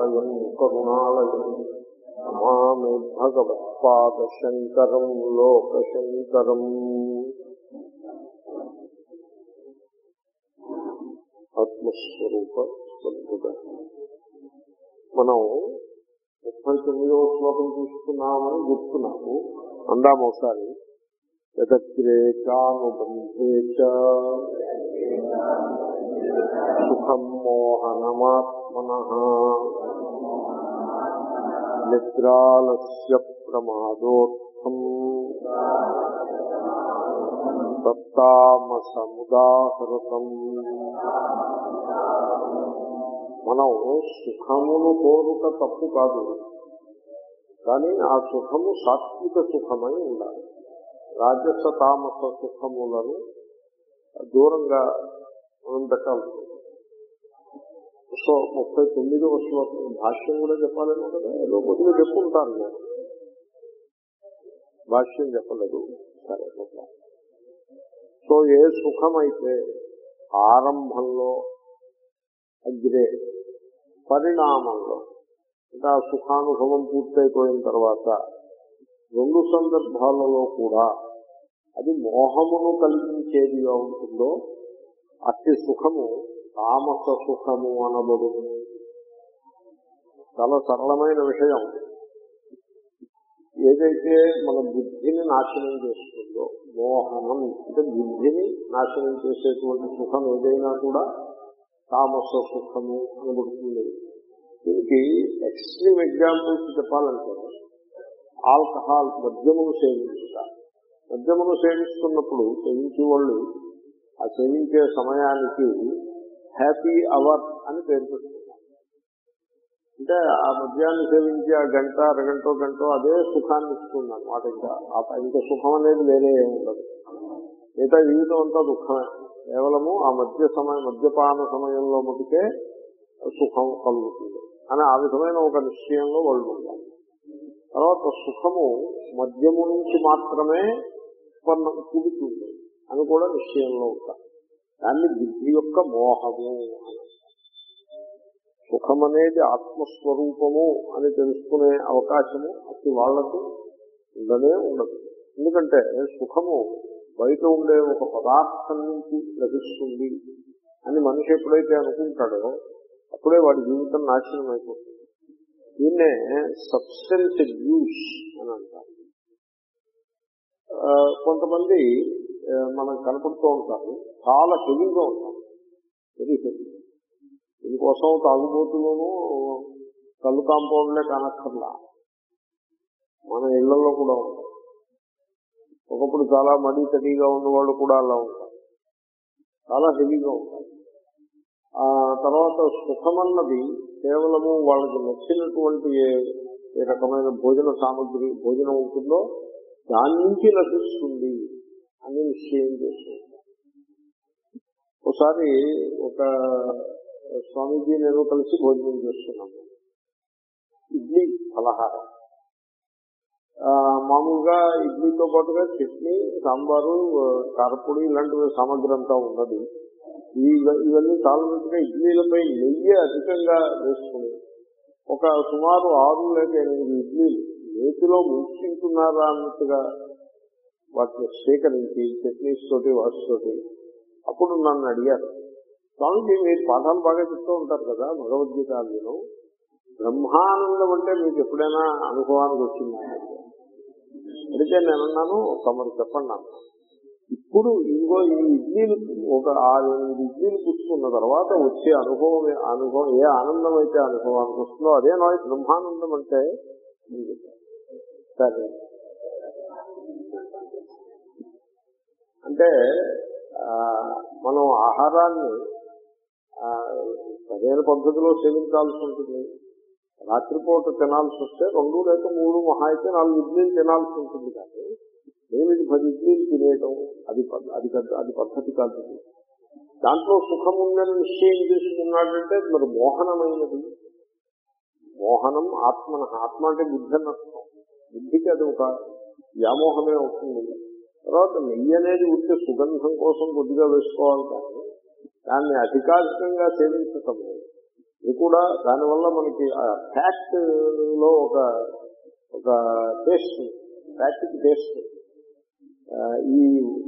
శ్రీదయాలయం కరుణాలయం నమామి భగవత్పాదశంకరం లోకశంకరం ఆత్మస్వరూప సద్భుత మనం ముప్పై తొమ్మిదవ శ్లోకం చూసుకున్నామని గుర్తున్నాము అందాము ఒకసారి యదగ్రేచానుబంధే చ సుఖం మోహనమాత్మన నిద్రాలస్య ప్రమాదోత్థం దత్తామసముదాహృతం మనం సుఖమును కోరుక తప్పు కాదు కానీ ఆ సుఖము సాత్విక సుఖమై ఉండాలి రాజస తామస సుఖములను దూరంగా మనం పెట్టాల్సి ఉంటుంది. సో ముప్పై తొమ్మిదవ శ్లోకం భాష్యం కూడా చెప్పాలేమో కదా ఏదో కొద్దిగా చెప్పుకుంటాను నేను భాష్యం చెప్పలేదు సరే ఓకే. సో ఏ సుఖమైతే ఆరంభంలో అగ్రే పరిణామంలో అంటే ఆ సుఖానుభవం పూర్తయిపోయిన తర్వాత రెండు సందర్భాలలో కూడా అది మోహమును కలిగించేదిగా ఉంటుందో అట్టి సుఖము తామస సుఖము అనబడు చాలా సరళమైన విషయం ఏదైతే మన బుద్ధిని నాశనం చేస్తుందో మోహనం అంటే బుద్ధిని నాశనం చేసేటువంటి సుఖం ఏదైనా కూడా తామస సుఖము అనబడుతుంది దీనికి ఎక్స్ట్రీమ్ ఎగ్జాంపుల్స్ చెప్పాలంటే ఆల్కహాల్ మద్యమును సేవించుట మద్యమును సేవిస్తున్నప్పుడు సేవించే వాళ్ళు ఆ సేవించే సమయానికి హ్యాపీ అవర్ అని పేరు పెట్టుకుంటారు అంటే ఆ మద్యాన్ని సేవించి ఆ గంట అరగంట గంట అదే సుఖాన్ని ఇస్తుంది అనమాట ఇంకా ఆ- ఇంకా సుఖం అనేది వేరే ఏమి ఉండదు మిగతా జీవితం అంతా దుఃఖమే కేవలము ఆ మద్య సమయం మద్యపాన సమయంలో మటుకే సుఖం కలుగుతుంది అని ఆ విధమైన ఒక నిశ్చయంలో వాళ్ళు ఉండాలి తర్వాత సుఖము మద్యము నుంచి మాత్రమే ఉత్పన్నం పుడుతుంది అని కూడా నిశ్చయంలో ఉంటారు దాన్ని బుద్ధి యొక్క మోహము అని సుఖం అనేది ఆత్మస్వరూపము అని తెలుసుకునే అవకాశము అతి వాళ్లకు ఉండనే ఉండదు ఎందుకంటే సుఖము బయట ఉండే ఒక పదార్థం నుంచి లభిస్తుంది అని మనిషి ఎప్పుడైతే అనుకుంటాడో అప్పుడే వాడి జీవితం నాశనం అయిపోతుంది దీన్నే సబ్స్టెన్స్ అబ్యూస్ అని అంటారు ఆ, కొంతమంది ఆ, మనకు కనపడుతూ ఉంటారు చాలా హెవీగా ఉంటారు వెరీ హెవీ దీనికోసం తాగుబోతులోనూ కళ్ళు కాంపౌండ్లే కానక్కర్లా మన ఇళ్లలో కూడా ఉంటారు ఒకప్పుడు చాలా మడి తడిగా ఉన్నవాళ్ళు కూడా అలా ఉంటారు చాలా హెవీగా ఉంటారు ఆ తర్వాత సుఖమన్నది కేవలము వాళ్ళకి నచ్చినటువంటి ఏ ఏ రకమైన భోజన సామగ్రి భోజనం ఉంటుందో దాని నుంచి లభిస్తుంది అని నిశ్చయం చేసుకుంటారు ఒకసారి ఒక స్వామీజీ నేను కలిసి భోజనం చేస్తున్నాము ఇడ్లీ ఫలహారం ఆ, మామూలుగా ఇడ్లీతో పాటుగా చట్నీ సాంబారు ఆ, కారపొడి ఇలాంటి సామగ్రి అంతా ఉన్నది ఈ- ఇవన్నీ తాళమెట్టుగా ఇడ్లీలపై నెయ్యి అధికంగా వేసుకుని ఒక సుమారు ఆరు లేక ఎనిమిది ఇడ్లీలు నేతిలో ముంచుకుంటున్నారా అన్నట్టుగా వాటిని స్వీకరించి చట్నీస్ తోటి వాటితోటి అప్పుడు నన్ను అడిగారు స్వామిజీ మీరు పాఠాలు బాగా చెప్తూ ఉంటారు కదా భగవద్గీత అందులో బ్రహ్మానందం అంటే మీకు ఎప్పుడైనా అనుభవానికి వచ్చిందా అయితే నేను అన్నాను తమరు చెప్పండి అన్నా ఇప్పుడు ఇంకో ఈ ఇడ్లీలు ఒక ఆరు ఎనిమిది ఇడ్లీలు పుచ్చుకున్న తర్వాత వచ్చే అనుభవం ఏ- అనుభవం ఏ ఆనందం అయితే అనుభవానికి వస్తుందో అదే నా బ్రహ్మానందం అంటే సరే అంటే ఆ, మనం ఆహారాన్ని ఆ, సరైన పద్ధతిలో సేవించాల్సి ఉంటుంది రాత్రిపూట తినాల్సి వస్తే రెండు లేక మూడు మహా అయితే నాలుగు ఇడ్లీలు తినాల్సి ఉంటుంది కానీ ఎనిమిది పది ఇడ్లీలు తినేయటం అది పద్ధ- అది పెద్ద- అది పద్ధతి కాదు దాంట్లో సుఖం ఉందని నిశ్చయం చేసుకున్నాడంటే మరి మోహనమైనది మోహనం ఆత్మన ఆత్మ అంటే బుద్ధి అని అర్థం బుద్ధికి అది ఒక వ్యామోహమే అవుతుంది తర్వాత నెయ్యి అనేది ఉంటే సుగంధం కోసం కొద్దిగా వేసుకోవాలి కానీ దాన్ని అధికారికంగా సేవించటం ఇది కూడా దానివల్ల మనకి ఫ్యాక్ట్ లో ఒక ఒక టేస్ట్ ఫ్యాక్ట్ టేస్ట్ ఈ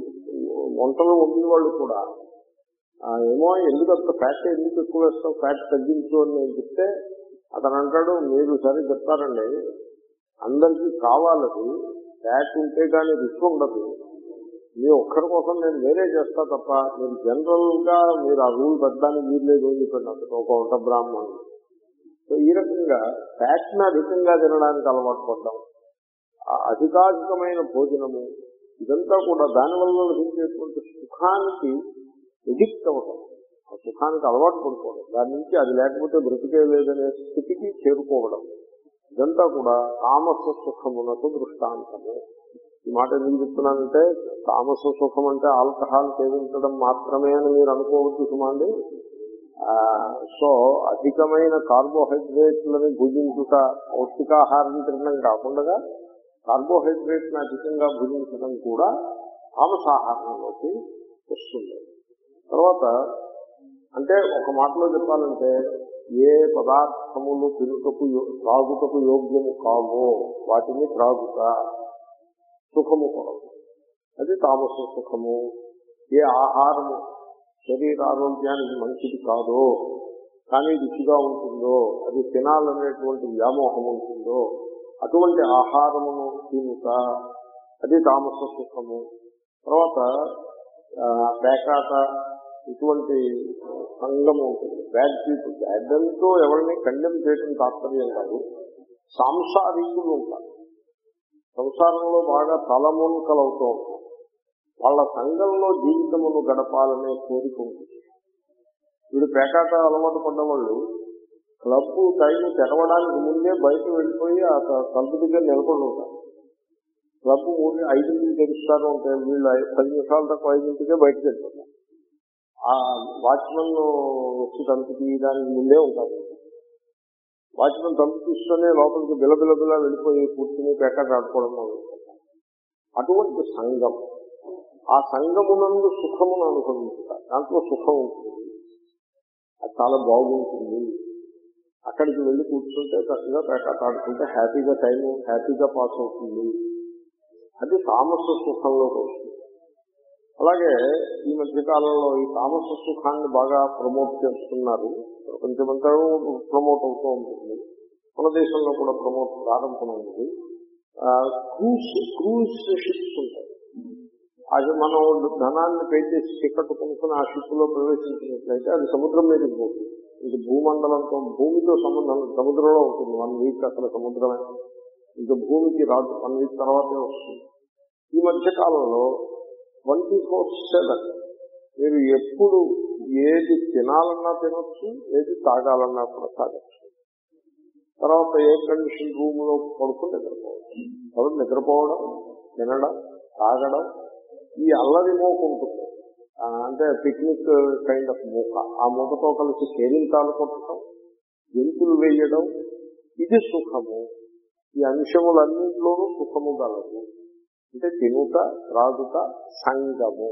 వంటలు వండిన వాళ్ళు కూడా ఆ, ఏమో ఎందుకు అంత ఫ్యాట్ ఎందుకు ఎక్కువ వేస్తాం ఫ్యాట్ తగ్గించు అని నేను చెప్తే అతను అంటాడు మీరు సరే చెప్తారండి అందరికీ కావాలది ఫ్యాట్ ఉంటే కానీ రుచి ఉండదు మీ ఒక్కరి కోసం నేను వేరే చేస్తా తప్ప మీరు జనరల్ గా మీరు ఆ రూల్ పెట్టడానికి మీరు లేదు అని చెప్పండి అతను ఒక వంట బ్రాహ్మణుడు సో ఈ రకంగా ఫ్యాట్ ని అధికంగా తినడానికి అలవాటు పడ్డాం ఆ అధికాధికమైన భోజనము ఇదంతా కూడా దానివల్ల లభించేటువంటి సుఖానికి ఎడిక్ట్ అవ్వడం ఆ సుఖానికి అలవాటు పడిపోవడం దాని నుంచి అది లేకపోతే బ్రతికే లేదనే స్థితికి చేరుకోవడం ఇదంతా కూడా తామస సుఖమునకు దృష్టాంతము ఈ మాట ఎందుకు చెప్తున్నానంటే తామస సుఖం అంటే ఆల్కహాల్ సేవించడం మాత్రమే అని మీరు అనుకోవద్దు సుమండి ఆ, సో అధికమైన కార్బోహైడ్రేట్లని భుజించుట పౌష్టికాహారం తినడం కాకుండా కార్బోహైడ్రేట్ అధికంగా భుజించడం కూడా తామసాహారంలోకి వస్తుంది తర్వాత అంటే ఒక మాటలో చెప్పాలంటే ఏ పదార్థములు తినుటకు యో- త్రాగుటకు యోగ్యము కావో వాటిని త్రాగుట సుఖము కొరకు అది తామస సుఖము ఏ ఆహారము శరీర ఆరోగ్యానికి మంచిది కాదో కానీ రుచిగా ఉంటుందో అది తినాలనేటువంటి వ్యామోహం ఉంటుందో అటువంటి ఆహారమును తినుట అది తామస సుఖము తర్వాత ఆ, పేకాట ఇటువంటి సంఘము ఉంటుంది బ్యాడ్ పీపుల్ బ్యాడ్ అంటూ ఎవరిని కండెమ్ చేయడం తాత్పర్యం కాదు సాంసారికులు ఉంటారు సంసారంలో బాగా తలమునకలు అవుతూ ఉంటారు వాళ్ళ సంఘంలో జీవితమును గడపాలనే కోరిక ఉంటుంది వీడు పేకాట అలవాటు పడ్డవాళ్ళు క్లబ్ టైం తెరవడానికి ముందే బయట వెళ్ళిపోయి ఆ త- తలుపు దగ్గర నిలబడి ఉంటారు క్లబ్ మూడు ఐదింటికి తెరుస్తారు అంటే వీళ్ళు ఐ- పది నిమిషాల తక్కువ ఐదింటికే బయటకు వెళ్ళిపోతారు ఆ వాచ్మెన్ వచ్చి తలుపు తీయడానికి ముందే ఉంటారు వాచ్మెన్ తలుపు తీసుకొని లోపలికి బిలబిల బిల వెళ్ళిపోయి కూర్చుని పేకాట ఆడుకోవడం మొదలుపెడతారు. అటువంటి సంఘం ఆ సంఘమునందు సుఖమును అనుభవించుతారు దాంట్లో సుఖం ఉంటుంది అది చాలా బాగుంటుంది అక్కడికి వెళ్ళి కూర్చుంటే చక్కగా పేకాట ఆడుకుంటే హ్యాపీగా టైం హ్యాపీగా పాస్ అవుతుంది అది తామస సుఖంలోకి వస్తుంది అలాగే ఈ మధ్య కాలంలో ఈ తామస సుఖాన్ని బాగా ప్రమోట్ చేస్తున్నారు ప్రపంచమంతా ప్రమోట్ అవుతూ ఉంటుంది మన దేశంలో కూడా ప్రమోట్ ప్రారంభమైంది క్రూస్ క్రూజ్ షిప్స్ ఉంటాయి అది మనం ధనాన్ని పే చేసి టికెట్ కొనుక్కుని ఆ షిప్ లో ప్రవేశించినట్లయితే అది సముద్రం మీదకి పోతుంది ఇది భూమండలంతో భూమితో సంబంధం సముద్రంలో ఉంటుంది వన్ వీక్ అసలు సముద్రమే ఇంకా భూమికి రాదు వన్ వీక్ తర్వాతే వస్తుంది ఈ మధ్య కాలంలో ట్వంటీ ఫోర్ సెవెన్ మీరు ఎప్పుడు ఏది తినాలన్నా తినొచ్చు ఏది తాగాలన్నా కూడా తాగొచ్చు తర్వాత ఎయిర్ కండిషన్ రూమ్ లో పడుకుని నిద్రపోవచ్చు కాబట్టి నిద్రపోవడం తినడం తాగడం ఈ అల్లరి మూక ఉంటుంది ఆ, అంటే పిక్నిక్ కైండ్ ఆఫ్ మూక ఆ మూకతో కలిసి కేరింతాలు కొట్టడం జంతులు వేయడం ఇది సుఖము ఈ అంశములన్నింటిలోనూ సుఖము గలదు అంటే తినుట త్రాగుట సంగము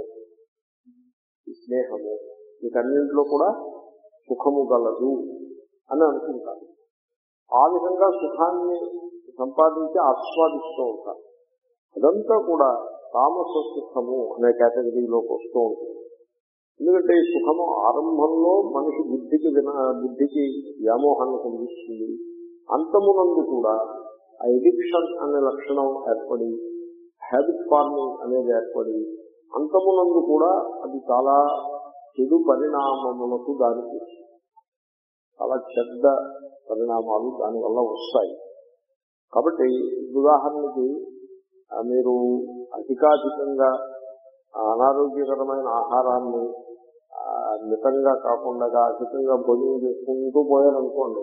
ఈ స్నేహము వీటన్నింటిలో కూడా సుఖము గలదు అని అనుకుంటారు ఆ విధంగా సుఖాన్ని సంపాదించి ఆస్వాదిస్తూ ఉంటారు అదంతా కూడా తామస సుఖము అనే కేటగిరీలోకి వస్తూ ఉంటుంది ఎందుకంటే ఈ సుఖము ఆరంభంలో మనిషి బుద్ధికి విన బుద్ధికి వ్యామోహాన్ని కలిగిస్తుంది అంతమునందు కూడా ఆ ఎడిక్షన్ అనే లక్షణం ఏర్పడి హ్యాబిట్ ఫార్మింగ్ అనేది ఏర్పడి అంతమునందు కూడా అది చాలా చెడు పరిణామములకు దారితీస్తుంది చాలా చెడ్డ పరిణామాలు దానివల్ల వస్తాయి కాబట్టి ఉదాహరణకి ఆ, మీరు అధికాధికంగా ఆ, అనారోగ్యకరమైన ఆహారాన్ని ఆ, మితంగా కాకుండా అధికంగా భోజనం చేసుకుంటూ పోయారనుకోండి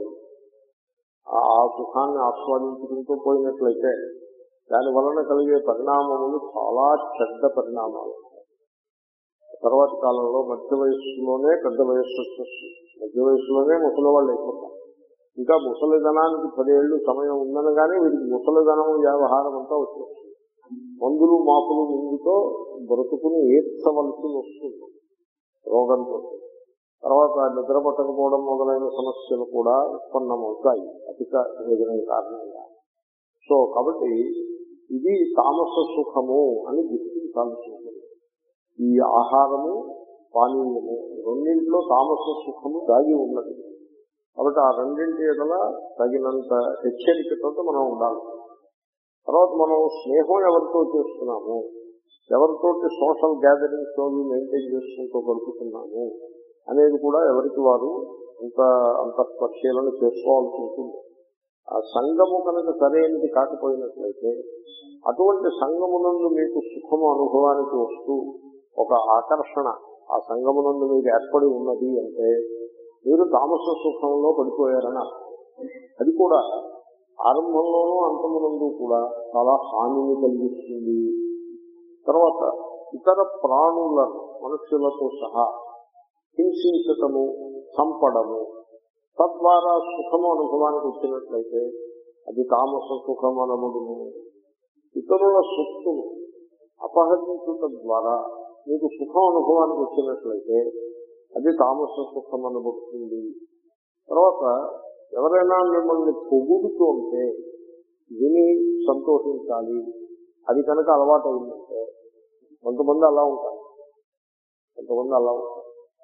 ఆ ఆ సుఖాన్ని ఆస్వాదించుకుంటూ పోయినట్లయితే దాని వలన కలిగే పరిణామములు చాలా చెడ్డ పరిణామాలు తర్వాత కాలంలో మధ్య వయస్సులోనే పెద్ద వయస్సు వచ్చేస్తుంది మధ్య వయస్సులోనే ముసలి వాళ్ళు అయిపోతారు ఇంకా ముసలిధనానికి పదేళ్లు సమయం ఉందనగానే వీరికి ముసలిధనం వ్యవహారం అంతా వచ్చేస్తుంది మందులు మాపులు ముందుతో బ్రతుకుని ఏడ్చవలసి వస్తుంది రోగంతో తర్వాత నిద్ర పట్టకపోవడం మొదలైన సమస్యలు కూడా ఉత్పన్నమవుతాయి అధిక భోజనం కారణంగా సో కాబట్టి ఇది తామస సుఖము అని గుర్తించాల్సి ఉంటుంది ఈ ఆహారము పానీయము రెండింటిలో తామస సుఖము దాగి ఉన్నది కాబట్టి ఆ రెండింటి ఎడల తగినంత హెచ్చరికతో మనం ఉండాలి తర్వాత మనం స్నేహం ఎవరితో చేస్తున్నాము ఎవరితోటి సోషల్ గ్యాదరింగ్స్ అవి మెయింటైన్ చేసుకుంటూ గడుపుతున్నాము అనేది కూడా ఎవరికి వారు అంత అంత పరిశీలన చేసుకోవాల్సి ఉంటుంది ఆ సంఘము కనుక సరైనది కాకపోయినట్లయితే అటువంటి సంఘమునందు మీకు సుఖము అనుభవానికి వస్తూ ఒక ఆకర్షణ ఆ సంఘమునందు మీకు ఏర్పడి ఉన్నది అంటే మీరు తామస సుఖంలో పడిపోయారని అర్థం. అది కూడా ఆరంభంలోనూ అంతమునందు కూడా చాలా హానిని కలిగిస్తుంది తర్వాత ఇతర ప్రాణుల మనుషులతో సహా హింసించటము చంపడము తద్వారా సుఖము అనుభవానికి వచ్చినట్లయితే అది తామస సుఖం అనబడును ఇతరుల సొత్తును అపహరించటం ద్వారా మీకు సుఖం అనుభవానికి వచ్చినట్లయితే అది తామస సుఖం అనబడుతుంది తర్వాత ఎవరైనా మిమ్మల్ని పొగుడుతూ ఉంటే విని సంతోషించాలి అది కనుక అలవాటు అయిందంటే కొంతమంది అలా ఉంటారు కొంతమంది అలా ఉంటారు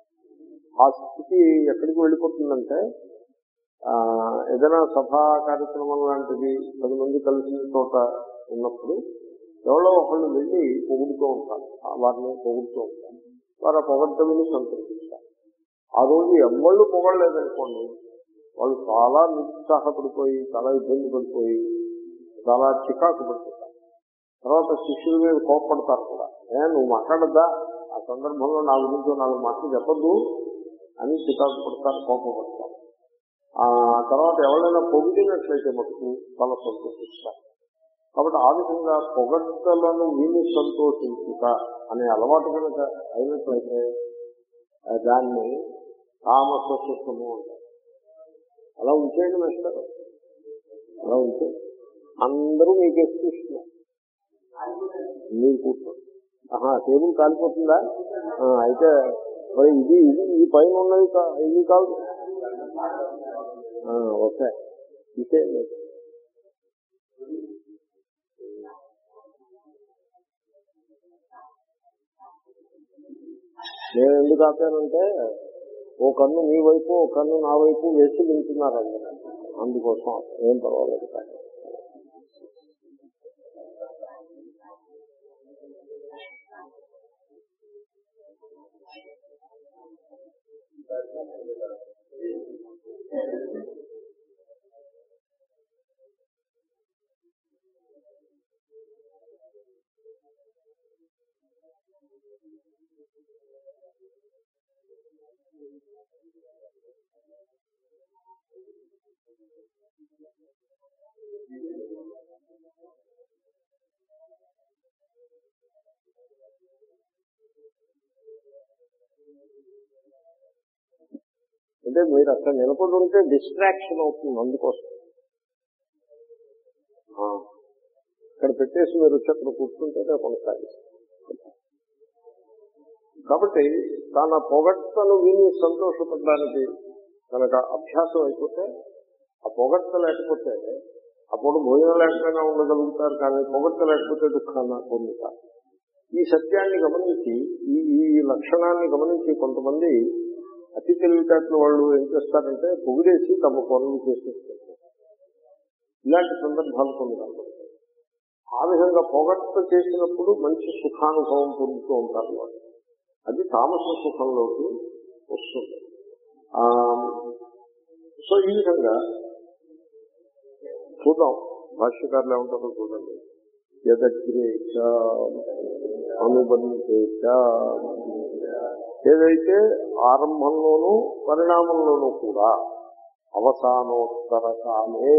ఆ స్థితి ఎక్కడికి వెళ్ళిపోతుందంటే ఆ, ఏదైనా సభా కార్యక్రమం లాంటిది పది మంది కలిసిన చోట ఉన్నప్పుడు ఎవరో ఒకళ్ళు వెళ్ళి పొగుడుతూ ఉంటారు ఆ వారిని పొగుడుతూ ఉంటారు వారు ఆ పొగడ్డమిని సంతోషిస్తారు ఆ రోజు ఎవళ్ళు పొగడలేదనుకోండి వాళ్ళు చాలా నిరుత్సాహపడిపోయి చాలా ఇబ్బంది పడిపోయి చాలా చికాకు పడిపోతారు తర్వాత శిష్యుల మీద కోప్పడతారు కూడా ఏ నువ్వు మాట్లాడద్దా ఆ సందర్భంలో నా గురించి నాలుగు మాటలు చెప్పద్దు అని చికాకు పడతారు కోపపడతారు ఆ తర్వాత ఎవరైనా పొగిడినట్లయితే మటుకు చాలా సంతోషిస్తారు కాబట్టి ఆ విధంగా పొగడ్తలను విని సంతోషించుట అనే అలవాటు కనుక అయినట్లయితే ఆ, దాన్ని తామస సుఖము అంటారు అలా ఉంచేయండి వేస్తారు అలా ఉంచే అందరూ మీకు ఎక్కిస్తున్నారు మీరు కూర్చోండి ఆహా టేబుల్ కాలిపోతుందా ఆ, అయితే మరి ఇది ఇది ఈ పైన ఉన్నది కా- ఇది కాదు ఆ, ఓకే ఇంకేంటి నేను ఎందుకు ఆపానంటే ఓ కన్ను మీ వైపు ఓ కన్ను నా వైపు వేసి వింటున్నారు అందరూ అందుకోసం ఏం పర్వాలేదు కానీ అంటే మీరు అక్కడ నిలబడి ఉంటే డిస్ట్రాక్షన్ అవుతుంది అందుకోసం ఆ, ఇక్కడ పెట్టేసి మీరు వచ్చి అక్కడ కూర్చుంటేనే కొనసాగిస్తారు కాబట్టి తన పొగడ్తను విని సంతోషపడడానికి కనుక అభ్యాసం అయిపోతే ఆ పొగడ్త లేకపోతే అప్పుడు భోజనం లేకపోయినా ఉండగలుగుతారు కానీ పొగడ్త లేకపోతే దుఃఖాన్ని పొందుతారు ఈ సత్యాన్ని గమనించి ఈ ఈ లక్షణాన్ని గమనించి కొంతమంది అతి తెలివితేటలు వాళ్ళు ఏం చేస్తారంటే పొగిడేసి తమ పనులు చేసేస్తారు ఇలాంటి సందర్భాలు కొన్ని కనబడతాయి ఆ విధంగా పొగడ్త చేసినప్పుడు మంచి సుఖానుభవం పొందుతూ ఉంటారు వాళ్ళు అది తామస సుఖంలోకి వస్తుంది ఆ, సో ఈ విధంగా చూద్దాం భాష్యకారులు ఏమంటారో చూడండి యదగ్రేచ అనుబంధేచ ఏదైతే ఆరంభంలోనూ పరిణామంలోనూ కూడా అవసానోత్తర కాలే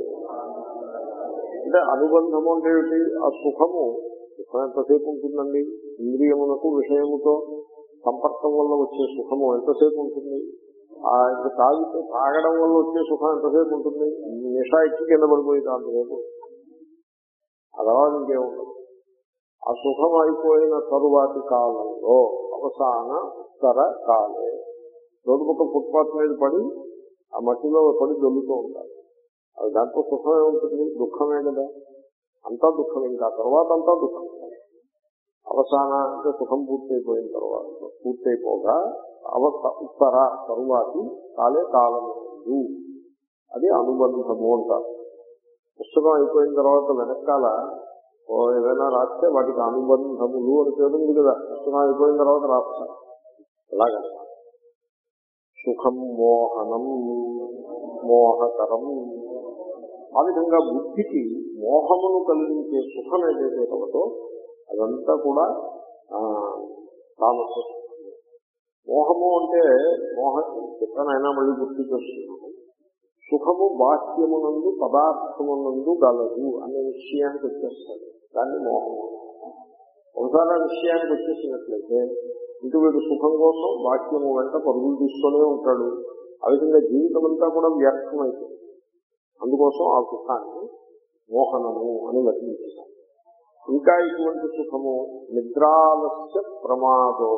అంటే అనుబంధము అంటే ఏమిటి ఆ సుఖము సుఖం ఎంతసేపు ఉంటుందండి ఇంద్రియమునకు విషయముతో సంపర్కం వల్ల వచ్చే సుఖము ఎంతసేపు ఉంటుంది ఆ ఇంకా తాగితే తాగడం వల్ల వచ్చే సుఖం ఎంతసేపు ఉంటుంది నిషా ఎక్కి కింద పడిపోయి అంతసేపు అలవాటు ఇంకేముంటుంది ఆ సుఖం అయిపోయిన తరువాతి కాలంలో అవసాన ఉత్తర కాలే రోడ్డు పక్క ఫుట్పాత్ మీద పడి ఆ మట్టిలో పడి దొల్లుతూ ఉంటారు అది దాంట్లో సుఖమే ఉంటుంది దుఃఖమే కదా అంతా దుఃఖం ఇంకా తర్వాత అంతా దుఃఖం అవసాన అంటే సుఖం పూర్తయిపోయిన తర్వాత పూర్తయిపోగా అవస్థ ఉత్తర తరువాతి కాలే కాలము అది అనుబంధము అంటారు పుస్తకం అయిపోయిన తర్వాత వెనకాల ఓ ఏదైనా రాస్తే వాటికి అనుబంధములు అని పేరు ఉంది కదా పుస్తకం అయిపోయిన తర్వాత రాస్తారు అలాగనమాట సుఖం మోహనం మోహకరం ఆ విధంగా బుద్ధికి మోహమును కలిగించే సుఖం ఏదైతే కలదో అదంతా కూడా ఆ, తామస మోహము అంటే మోహ చెప్పనైనా మళ్ళీ గుర్తు చేస్తున్నాము సుఖము బాహ్యమునందు పదార్థమునందు గలదు అనే విషయానికి వచ్చేస్తాడు దాన్ని మోహము ఒకసారి ఆ విషయానికి వచ్చేసినట్లయితే ఇంటి వీడు సుఖం కోసం బాహ్యము వెంట పరుగులు తీస్తూనే ఉంటాడు ఆ విధంగా జీవితం అంతా కూడా వ్యర్థమైపోతుంది అందుకోసం ఆ సుఖాన్ని మోహనము అని వర్ణించాం ఇంకా ఇటువంటి సుఖము నిద్రాలస్య ప్రమాదో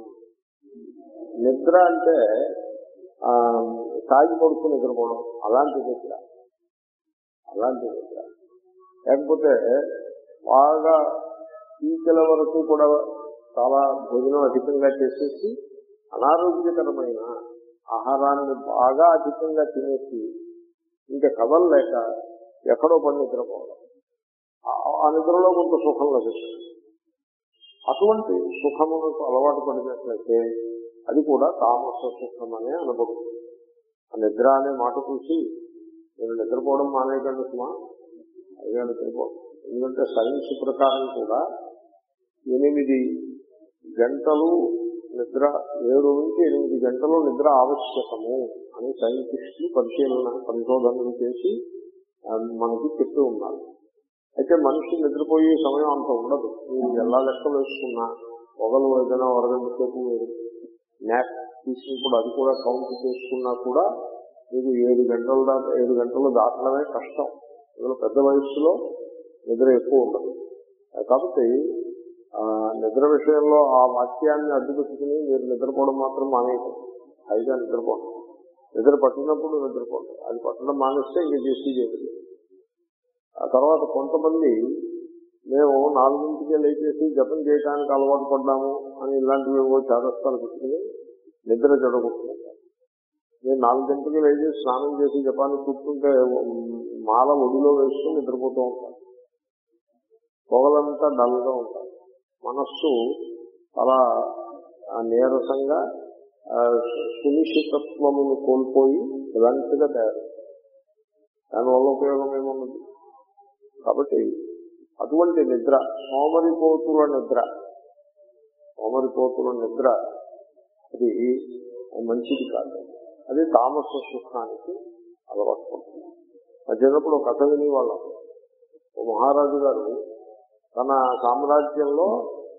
నిద్ర అంటే ఆ, తాగి పడుకుని నిద్రపోవడం అలాంటి నిద్ర అలాంటి నిద్ర లేకపోతే బాగా పీకల వరకు కూడా చాలా భోజనం అధికంగా చేసేసి అనారోగ్యకరమైన ఆహారాన్ని బాగా అధికంగా తినేసి ఇంకా కదలలేక ఎక్కడో పడి నిద్రపోవడం ఆ- ఆ నిద్రలో కొంత సుఖం లభిస్తుంది అటువంటి సుఖమునకు అలవాటు పడినట్లయితే అది కూడా తామస సుఖం అనే అనబడుతుంది ఆ నిద్ర అనే మాట చూసి నేను నిద్రపోవడం మానేయకండి సుమా అదే నిద్రపో ఎందుకంటే సైన్స్ ప్రకారం కూడా ఎనిమిది గంటలు నిద్ర ఏడు నుంచి ఎనిమిది గంటలు నిద్ర ఆవశ్యకము అని సైంటిస్టులు పరిశీలన పరిశోధనలు చేసి ఆ, మనకి చెప్పి ఉన్నారు అయితే మనిషి నిద్రపోయే సమయం అంత ఉండదు మీరు ఎలా లెక్క వేసుకున్నా పొగలు ఏదైనా అరగంట సేపు మీరు న్యాప్ తీసినప్పుడు అది కూడా కౌంట్ చేసుకున్నా కూడా మీకు ఏడు గంటలు దాకా ఏడు గంటలు దాటడమే కష్టం ఇందులో పెద్ద వయస్సులో నిద్ర ఎక్కువ ఉండదు కాబట్టి ఆ, నిద్ర విషయంలో ఆ వాక్యాన్ని అడ్డుపెట్టుకుని మీరు నిద్రపోవడం మాత్రం మానేయకండి హైగా నిద్రపోండి నిద్ర పట్టినప్పుడు నిద్రపోండి అది పట్టడం మానేస్తే ఇంక చేసి చేయదు ఆ తర్వాత కొంతమంది మేము నాలుగింటికే లేచేసి జపం చేయడానికి అలవాటు పడ్డాము అని ఇలాంటివి ఏవో చేదస్తాలు పెట్టుకుని నిద్ర జడగొట్టుకుంటారు నేను నాలుగు గంటలకి లేచి స్నానం చేసి జపానికి కూర్చుంటే మాల ఒడిలో వేసుకుని నిద్రపోతూ ఉంటాను పొగలంతా డల్గా ఉంటాయి మనస్సు చాలా ఆ, నీరసంగా ఆ, సునిశ్చితత్వమును కోల్పోయి ఇలాంటిగా తయారు దానివల్ల ఉపయోగం ఏమున్నది కాబట్టి అటువంటి నిద్ర సోమరిపోతుల నిద్ర సోమరిపోతుల నిద్ర అది మంచిది కాదు అది తామస సుఖానికి అలవాటు పడుతుంది మా చిన్నప్పుడు ఒక కథ వినేవాళ్ళం ఓ మహారాజు గారు తన సామ్రాజ్యంలో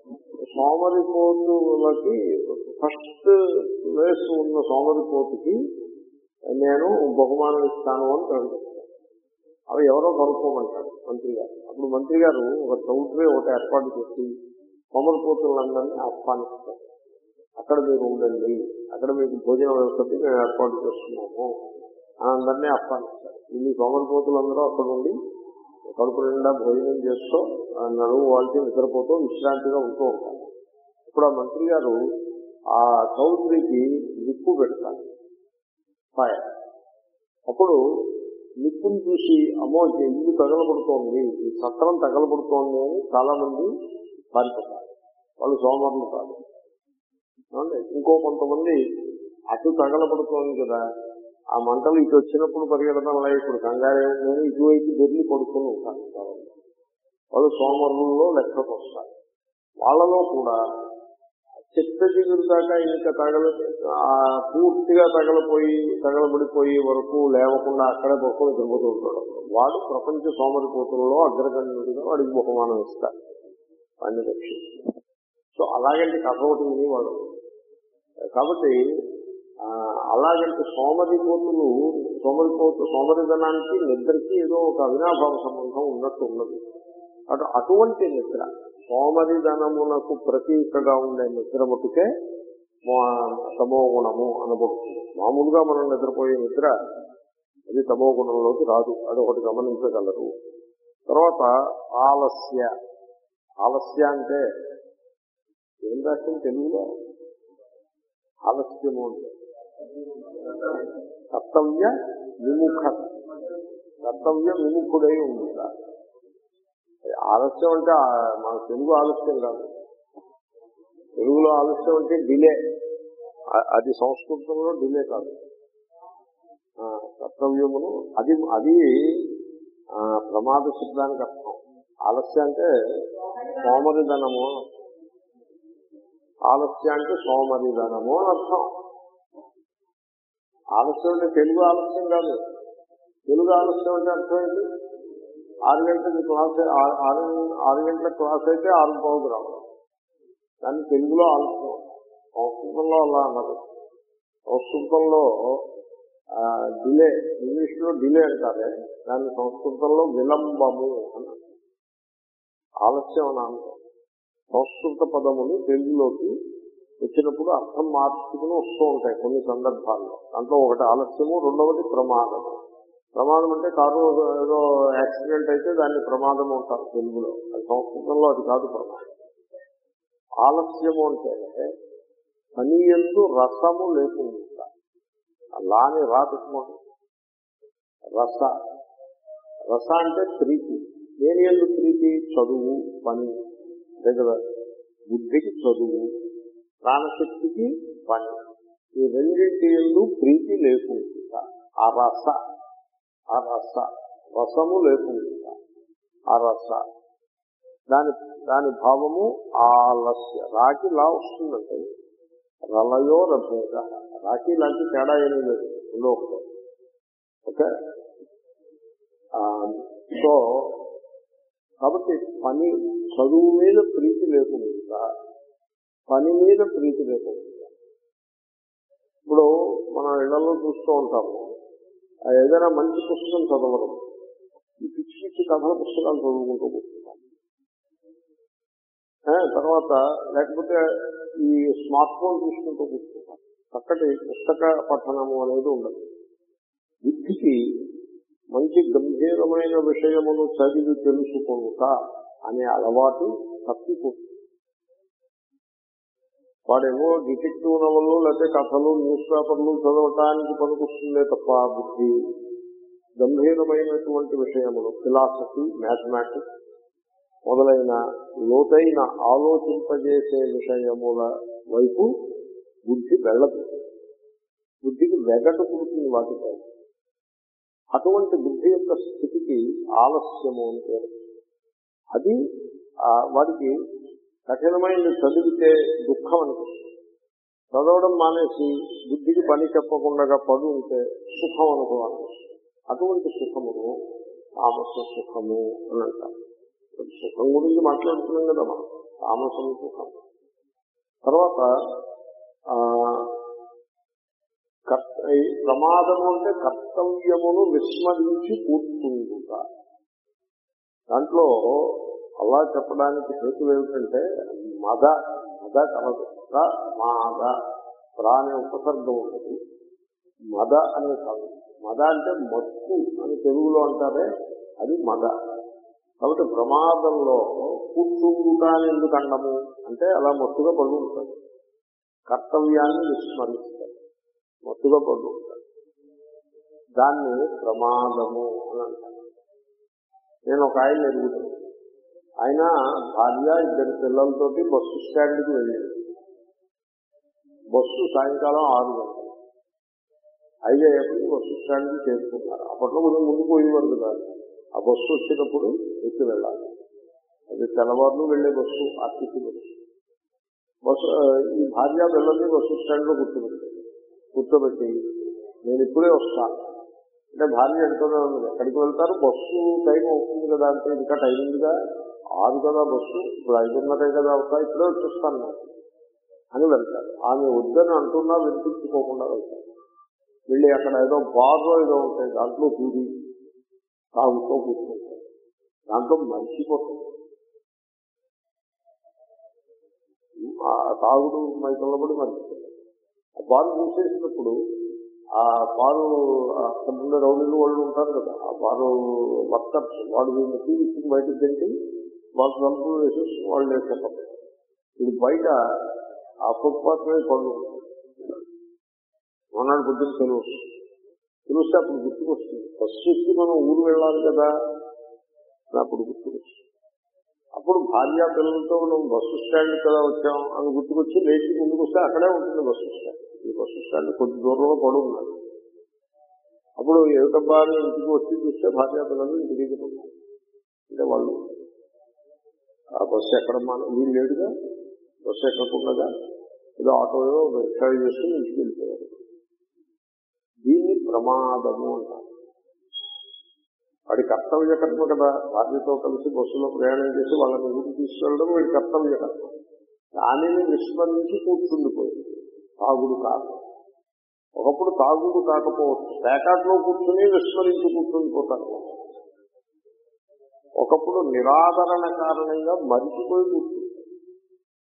సోమరిపోతులకి ఫస్ట్ ప్లేస్ ఉన్న సోమరిపోతుకి నేను బహుమానం ఇస్తాను అని ప్రకటిస్తాను అవి ఎవరో కనుక్కోమంటాడు మంత్రి గారు అప్పుడు మంత్రి గారు ఒక చౌటరీ ఒకటి ఏర్పాటు చేసి సోమరిపోతులందరినీ ఆహ్వానిస్తారు అక్కడ మీరు ఉండండి అక్కడ మీకు భోజన వ్యవస్థకి మేము ఏర్పాటు చేస్తున్నాము అని అందరినీ ఆహ్వానిస్తారు ఇన్ని సోమరిపోతులందరూ అక్కడ ఉండి కడుపు నిండా భోజనం చేస్తూ ఆ నడువు వాళ్ళకి నిద్రపోతూ విశ్రాంతిగా ఉంటూ ఉంటారు ఇప్పుడు ఆ మంత్రి గారు ఆ చౌదరికి నిప్పు పెడతారు ఫైర్ అప్పుడు నిప్పుని చూసి అమ్మో ఈ ఇల్లు తగలబడుతోంది ఈ సత్రం తగలబడుతోంది అని చాలా మంది పారిపోతారు వాళ్ళు సోమరులు కాదు ఏమండి? ఇంకో కొంతమంది అటు తగలబడుతోంది కదా ఆ మంటలు ఇటు వచ్చినప్పుడు పరిగెడటంలా ఇప్పుడు కంగారు నేను ఇటువైపు దొరికి పడుకుని ఉంటాను వాళ్ళు సోమరులలో లెక్కకు వస్తారు వాళ్ళలో కూడా చెత్త చిగురు దాకా ఇంకా తగల ఆ పూర్తిగా తగలపోయి తగలబడిపోయే వరకు లేవకుండా అక్కడే పడుకొని తిరుగుతూ ఉంటాడు వాడు ప్రపంచ సోమరిపోతులలో అగ్రగణ్యుడిగా వాడికి బహుమానం ఇస్తారు వాడిని రక్షిస్తారు సో అలాగంటే కథ ఒకటి వినేవాడు కాబట్టి ఆ, అలాగంటే సోమరిపోతులు సోమరిపోతు సోమరిధనానికి నిద్రకి ఏదో ఒక అవినాభావ సంబంధం ఉన్నట్టు ఉన్నది అటు అటువంటి నిద్ర సోమరిధనమునకు ప్రతీకగా ఉండే నిద్ర మటుకే తమో గుణము అనబడుతుంది మామూలుగా మనం నిద్రపోయే నిద్ర అది తమో గుణంలోకి రాదు అది ఒకటి గమనించగలరు తర్వాత ఆలస్య ఆలస్య అంటే ఏం రాసింది తెలుగులో ఆలస్యము అంటే కర్తవ్య విముఖ కర్తవ్య విముఖుడై ఉందా ఆలస్యం అంటే ఆ- మన తెలుగు ఆలస్యం కాదు తెలుగులో ఆలస్యం అంటే డిలే అ- అది సంస్కృతంలో డిలే కాదు ఆ, కర్తవ్యమును అది అది ఆ, ప్రమాద శబ్దానికి అర్థం ఆలస్యం అంటే సోమరిధనము అని అర్థం. ఆలస్యం అంటే సోమరిధనము అని అర్థం ఆలస్యం అంటే తెలుగు ఆలస్యం కాదు తెలుగు ఆలస్యం అంటే అర్థం ఏంటి ఆరు గంటలకి క్లాస్ ఆ- ఆరు ఆరు గంటల క్లాస్ అయితే ఆరు పావుకు రావడం దాన్ని తెలుగులో ఆలస్యం సంస్కృతంలో అలా అన్నారు సంస్కృతంలో డిలే ఇంగ్లీష్ లో డిలే అంటారే దాన్ని సంస్కృతంలో విలంబము అన్నారు ఆలస్యం అని అంటాం సంస్కృత పదములు తెలుగులోకి వచ్చినప్పుడు అర్థం మార్చుకుని వస్తూ ఉంటాయి కొన్ని సందర్భాల్లో దాంట్లో ఒకటి ఆలస్యము రెండవది ప్రమాదము ప్రమాదం అంటే కారు ఏదో యాక్సిడెంట్ అయితే దాన్ని ప్రమాదం అంటారు తెలుగులో అది సంస్కృతంలో అది కాదు ప్రమాదం ఆలస్యము అంటే పని ఎందు రసము లేకుండా లాని రా పెట్టుకోండి రస రస అంటే ప్రీతి దేని ఎందు ప్రీతి చదువు పని అంతే కదా బుద్ధికి చదువు ప్రాణశక్తికి పని ఈ రెండింటి ఎందు ప్రీతి లేకుండా ఆ రస ఆ రస రసము లేకుండా ఆ రస దాని దాని భావము ఆలస్య రాకి లా వస్తుందంటే రలయో రభేద రాకి లాంటి తేడా ఏమీ లేదు రెండో ఒకటే ఓకే ఆ, సో కాబట్టి పని చదువు మీద ప్రీతి లేకుండా పని మీద ప్రీతి లేకుండా ఇప్పుడు మనం ఇళ్లలో చూస్తూ ఉంటాము ఆ ఏదైనా మంచి పుస్తకం చదవడం ఈ పిచ్చి పిచ్చి కథల పుస్తకాలు చదువుకుంటూ కూర్చుంటాం ఆ, తర్వాత లేకపోతే ఈ స్మార్ట్ ఫోన్ చూసుకుంటూ కూర్చుంటాం చక్కటి పుస్తక పఠనము అనేది ఉండదు బుద్ధికి మంచి గంభీరమైన విషయమును చదివి తెలుసుకొనుట అనే అలవాటు తప్పిపోతుంది వాడేమో డిటెక్టివ్ నవళ్ళు లేకపోతే కథలు న్యూస్ పేపర్లు చదవటానికి పనికొస్తుందే తప్ప బుద్ధి గంభీరమైనటువంటి విషయములు ఫిలాసఫీ మ్యాథమెటిక్స్ మొదలైన లోతైన ఆలోచింపజేసే విషయముల వైపు బుద్ధి వెళ్ళదు బుద్ధికి వెగటు పుడుతుంది వాటిపై అటువంటి బుద్ధి యొక్క స్థితికి ఆలస్యము అని పేరు అది ఆ, వాడికి కఠినమైనది చదివితే దుఃఖం అనిపిస్తుంది చదవడం మానేసి బుద్ధికి పని చెప్పకుండా పడు ఉంటే సుఖం అనుభవాన్ని వస్తుంది. అటువంటి సుఖమును తామస సుఖము అని అంటారు ఇప్పుడు సుఖం గురించి మాట్లాడుతున్నాం కదా మనం తామసం సుఖం తర్వాత ఆ, కర్త- ఈ ప్రమాదము అంటే కర్తవ్యమును విస్మరించి కూర్చుండుట దాంట్లో అలా చెప్పడానికి హేతు ఏమిటంటే మద మద కలదు ర, మాద ప్రా అనే ఉపసర్గం ఉంటుంది మద అనే కాదు మద అంటే మత్తు అని తెలుగులో అంటారే అది మద కాబట్టి ప్రమాదంలో కూర్చుండుట అని ఎందుకు అండము అంటే అలా మత్తుగా పడి ఉంటాడు కర్తవ్యాన్ని విస్మరిస్తాడు మత్తుగా పడి ఉంటాడు దాన్ని ప్రమాదము అని అంటారు నేను ఒక ఆయన ఎరుగుతాను ఆయన భార్య ఇద్దరు పిల్లలతోటి బస్సు స్టాండ్కి వెళ్ళాడు బస్సు సాయంకాలం ఆరు గంటలు ఐదు అయ్యేప్పటికి బస్సు స్టాండ్కి చేరుకున్నారు అప్పట్లో కొంచెం ముందుకు పోయేవారు కదా ఆ బస్సు వచ్చినప్పుడు ఎక్కి వెళ్ళాలి అది తెల్లవారులు వెళ్లే బస్సు ఆర్టీసీ బస్సు బస్సు ఆ, ఈ భార్య పిల్లల్ని బస్సు స్టాండ్ లో కూర్చోబెట్టారు కూర్చోబెట్టి నేను ఇప్పుడే వస్తాను అంటే భార్య ఎంతోనే ఉంది ఎక్కడికి వెళ్తారు బస్సు టైం అవుతుంది కదా అంటే ఇంకా టైం ఉందిగా ఆరు కదా బస్సు ఇప్పుడు ఐదున్నరే కదా అవుతా ఇప్పుడే వచ్చేస్తాను నేను అని వెళ్తారు ఆమె వద్దని అంటున్నా వినిపించుకోకుండా వెళ్తారు వెళ్ళి అక్కడ ఏదో బార్లో ఏదో ఉంటాయి దాంట్లో దూరి తాగుతూ కూర్చుంటారు దాంట్లో మర్చిపోతుంది ఆ తాగుడు మైకంలో పడి మర్చిపోతుంది ఆ బారు మూసేసినప్పుడు ఆ బారు అక్కడ ఉండే రౌడీలు వాళ్ళు ఉంటారు కదా ఆ బారు వర్కర్స్ వాడు వీళ్ళు తీసి బయటకు తింటే వాళ్ళు తలుపులు వేసేసి వాళ్ళు వేసేస్తారు ఇది బయట ఆ ఫుట్పాత్ మీద పళ్ళు మొన్నటి పొద్దున్న తెలుగు తెలిస్తే అప్పుడు గుర్తుకొస్తుంది ఫస్ట్ ఎక్కి మనం ఊరు వెళ్ళాలి కదా అని అప్పుడు గుర్తుకొస్తుంది అప్పుడు భార్య పిల్లలతో మనం బస్సు స్టాండ్ కదా వచ్చాం అని గుర్తుకొచ్చి లేచి ముందుకు వస్తే అక్కడే ఉంటుంది బస్సు స్టాండ్ ఈ బస్సు స్టాండ్ కొద్ది దూరంలో పడి ఉన్నారు అప్పుడు ఏమిటబ్బా అని ఇంటికి వచ్చి చూస్తే భార్య పిల్లలు ఇంటి దగ్గర ఉన్నారు అంటే వాళ్ళు ఆ బస్సు ఎక్కడమ్మా అని వీళ్ళు లేడుగా బస్సు ఎక్కకుండా ఏదో ఆటోలో రిక్షా చేసుకుని ఇంటికి వెళ్ళిపోయారు దీన్ని ప్రమాదము అంటారు వాడి కర్తవ్య కర్మ కదా భార్యతో కలిసి బస్సులో ప్రయాణం చేసి వాళ్ళని ఊరికి తీసుకెళ్ళడం వీడి కర్తవ్య కర్మ దానిని విస్మరించి కూర్చుండిపోయింది తాగుడు కాదు ఒకప్పుడు తాగుడు కాకపోవచ్చు ప్యాకాట్లో కూర్చుని విస్మరించి కూర్చుండిపోతారు ఒకప్పుడు నిరాదరణ కారణంగా మరిచిపోయి కూర్చుంటారు